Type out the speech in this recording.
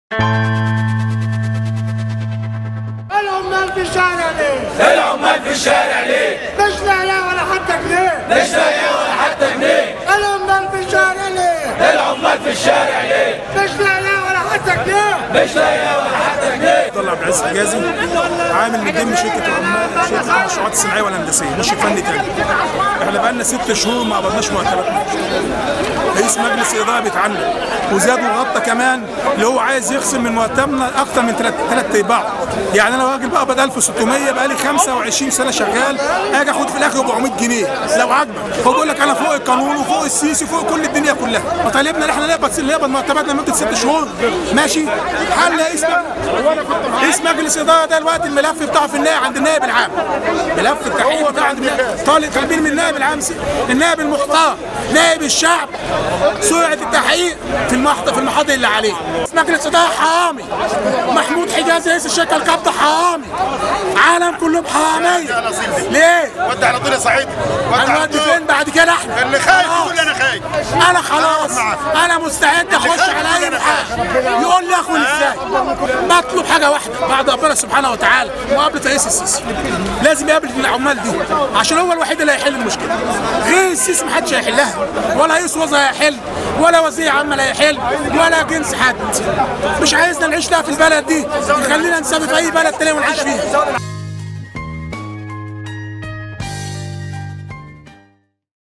العمال في الشارع ليه؟ العمال في الشارع ليه؟ مش لاقيه ولا حتى جنيه مش لاقيه ولا حتى جنيه العمال في الشارع ليه؟ العمال في الشارع ليه؟ مش لاقيه ولا حتى جنيه مش لاقيه ولا حتى جنيه طلع عبد العزيز حجازي عامل من ضمن شركه العمال شركه المشروعات الصناعيه والهندسيه مش فني تاني احنا بقالنا ست شهور ما قبضناش مرتباتنا رئيس مجلس الاداره بيتعنى وزاد وغطى كمان اللي هو عايز يخصم من مرتبنا اكتر من ثلاث ثلاث ارباع يعني انا راجل بقبض 1600 بقالي 25 سنه شغال اجي اخد في الاخر 400 جنيه لو عاجبك هو بيقول لك انا فوق القانون وفوق السيسي وفوق كل الدنيا كلها وطالبنا ان احنا نقبض نقبض مرتباتنا لمده ست شهور ماشي حل رئيس رئيس مجلس اداره ده الوقت الملف بتاعه في النائب عند النائب العام ملف التحقيق بتاعه عند النائب طالب طالبين من النائب العام النائب المختار نائب الشعب سرعه التحقيق في المحضر في المحاضر اللي عليه مجلس اداره حرامي محمود حجازي رئيس الشركه القابضه حرامي عالم كلهم حراميه ليه؟ ودي على طول يا سعيد ودي على هنودي طول فين بعد كده احنا؟ اللي خايف خلاص. يقول انا خايف انا خلاص انا مستعد اخش على اي محاكم يقول لي اخد ازاي بطلب حاجه واحده بعد ربنا سبحانه وتعالى مقابله رئيس السيسي لازم يقابل العمال دي عشان هو الوحيد اللي هيحل المشكله غير السيسي محدش هيحلها ولا رئيس وزراء هيحل ولا وزير عام لا هيحل ولا جنس حد مش عايزنا نعيش لها في البلد دي خلينا نسافر في اي بلد تاني ونعيش فيها